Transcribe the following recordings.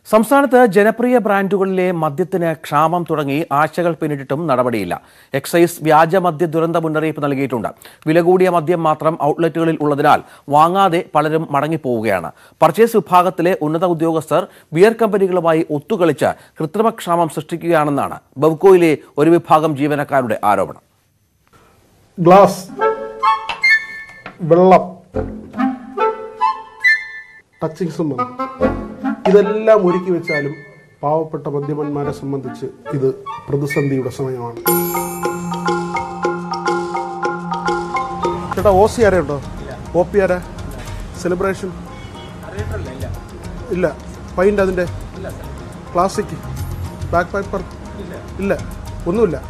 സംസ്ഥാനത്ത് ജനപ്രിയ ബ്രാൻഡുകളിലെ മദ്യത്തിന് ക്ഷാമം തുടങ്ങി ആഴ്ചകൾ പിന്നിട്ടിട്ടും നടപടിയില്ല എക്സൈസ് വ്യാജ മദ്യ ദുരന്ത മുന്നറിയിപ്പ് നൽകിയിട്ടുണ്ട് വില കൂടിയ മദ്യം മാത്രം ഔട്ട്ലെറ്റുകളിൽ ഉള്ളതിനാൽ വാങ്ങാതെ പലരും മടങ്ങിപ്പോവുകയാണ് പർച്ചേസ് വിഭാഗത്തിലെ ഉന്നത ഉദ്യോഗസ്ഥർ ബിയർ കമ്പനികളുമായി ഒത്തുകളിച്ച് കൃത്രിമക്ഷാമം സൃഷ്ടിക്കുകയാണെന്നാണ് ബവ്കോയിലെ ഒരു വിഭാഗം ജീവനക്കാരുടെ ആരോപണം ഗ്ലാസ് വെള്ളം ടച്ചിങ്സും വന്നു ഇതെല്ലാം ഒരുക്കി വെച്ചാലും പാവപ്പെട്ട മദ്യപന്മാരെ സംബന്ധിച്ച് ഇത് പ്രതിസന്ധിയുടെ സമയമാണ് ചേട്ടാ ഓ സി ആരുണ്ടോ ഒ പി ആരാ സെലിബ്രേഷൻ ഇല്ല പൈൻ്റ് അതിൻ്റെ ക്ലാസിക് ബാക്ക് പേപ്പർ ഇല്ല ഒന്നുമില്ല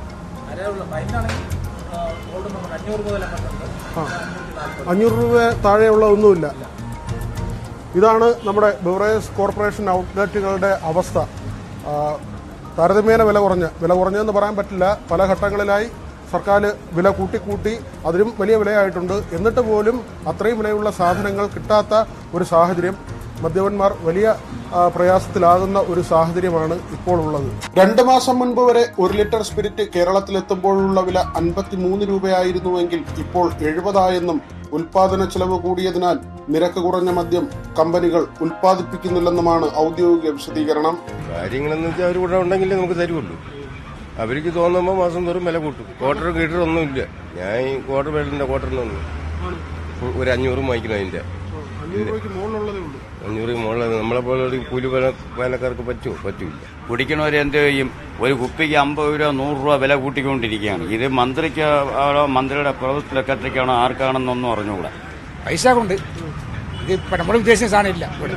ആ അഞ്ഞൂറ് രൂപ താഴെയുള്ള ഒന്നുമില്ല ഇതാണ് നമ്മുടെ ബിവറേജ് കോർപ്പറേഷൻ ഔട്ട്ലെറ്റുകളുടെ അവസ്ഥ ആ, താരതമ്യേന വില കുറഞ്ഞ വില കുറഞ്ഞതെന്ന് പറയാൻ പറ്റില്ല പല ഘട്ടങ്ങളിലായി സർക്കാർ വില കൂട്ടിക്കൂട്ടി അതിലും വലിയ വിലയായിട്ടുണ്ട് എന്നിട്ട് പോലും അത്രയും വിലയുള്ള സാധനങ്ങൾ കിട്ടാത്ത ഒരു സാഹചര്യം മദ്യപന്മാർ വലിയ ആ, പ്രയാസത്തിലാകുന്ന ഒരു സാഹചര്യമാണ് ഇപ്പോൾ ഉള്ളത് രണ്ട് മാസം മുൻപ് വരെ ഒരു ലിറ്റർ സ്പിരിറ്റ് കേരളത്തിലെത്തുമ്പോഴുള്ള വില അൻപത്തിമൂന്ന് രൂപയായിരുന്നുവെങ്കിൽ ഇപ്പോൾ എഴുപതായെന്നും ഉൽപാദന ചെലവ് കൂടിയതിനാൽ നിരക്ക് കുറഞ്ഞ മദ്യം കമ്പനികൾ ഉൽപ്പാദിപ്പിക്കുന്നില്ലെന്നുമാണ് ഔദ്യോഗിക വിശദീകരണം കാര്യങ്ങളെന്ന് വെച്ചാൽ അവർ ഇവിടെ ഉണ്ടെങ്കിലേ നമുക്ക് തരുള്ളൂ അവർക്ക് തോന്നുമ്പോൾ മാസം തോറും വില കൂട്ടും ക്വാർട്ടർ ഗീറ്റർ ഒന്നുമില്ല ഞാൻ ഈ ക്വാർട്ടർ വേണ്ടിന്റെ ക്വാർട്ടറിൽ നിന്ന് ഒരു അഞ്ഞൂറ് വാങ്ങിക്കണം അതിന്റെ അഞ്ഞൂറ് രൂപയ്ക്ക് മുകളിലുള്ളതേ ഉള്ളൂ അഞ്ഞൂറ് മുകളിൽ നമ്മളെ പോലെ ഒരു കൂലി വേല വേലക്കാർക്ക് പറ്റുമോ പറ്റൂല കുടിക്കണവർ എന്ത് ചെയ്യും ഒരു കുപ്പിക്ക് അമ്പത് രൂപ നൂറ് രൂപ വില കൂട്ടിക്കൊണ്ടിരിക്കുകയാണ് ഇത് മന്ത്രിക്ക് ആണോ മന്ത്രിയുടെ പ്രൊഫസർ സെക്രട്ടറിക്കാണോ ആർക്കാണെന്നൊന്നും അറിഞ്ഞുകൂടാ പൈസ കൊണ്ട് ഇത് ഇപ്പൊ നമ്മൾ ഉദ്ദേശിച്ച സാധനം ഇല്ല ഇവിടെ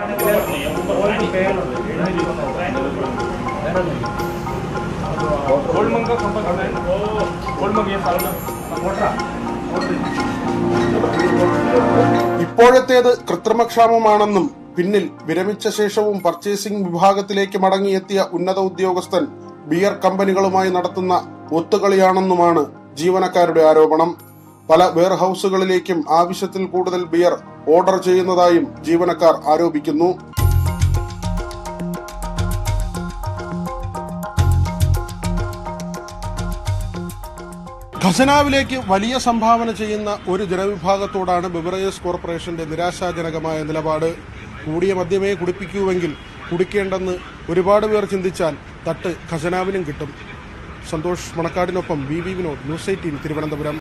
ഇപ്പോഴത്തേത് കൃത്രിമക്ഷാമമാണെന്നും പിന്നിൽ വിരമിച്ച ശേഷവും പർച്ചേസിംഗ് വിഭാഗത്തിലേക്ക് മടങ്ങിയെത്തിയ ഉന്നത ഉദ്യോഗസ്ഥൻ ബിയർ കമ്പനികളുമായി നടത്തുന്ന ഒത്തുകളിയാണെന്നുമാണ് ജീവനക്കാരുടെ ആരോപണം പല വെയർഹൌസുകളിലേക്കും ആവശ്യത്തിൽ കൂടുതൽ ബിയർ ഓർഡർ ചെയ്യുന്നതായും ജീവനക്കാർ ആരോപിക്കുന്നു ഖസനാവിലേക്ക് വലിയ സംഭാവന ചെയ്യുന്ന ഒരു ജനവിഭാഗത്തോടാണ് ബിവറേജസ് കോർപ്പറേഷന്റെ നിരാശാജനകമായ നിലപാട് കൂടിയ മദ്യമേ കുടിപ്പിക്കൂവെങ്കിൽ കുടിക്കേണ്ടെന്ന് ഒരുപാട് പേർ ചിന്തിച്ചാൽ തട്ട് ഖസനാവിനും കിട്ടും സന്തോഷ് മണക്കാടിനൊപ്പം V V Vinod news eighteen Thiruvananthapuram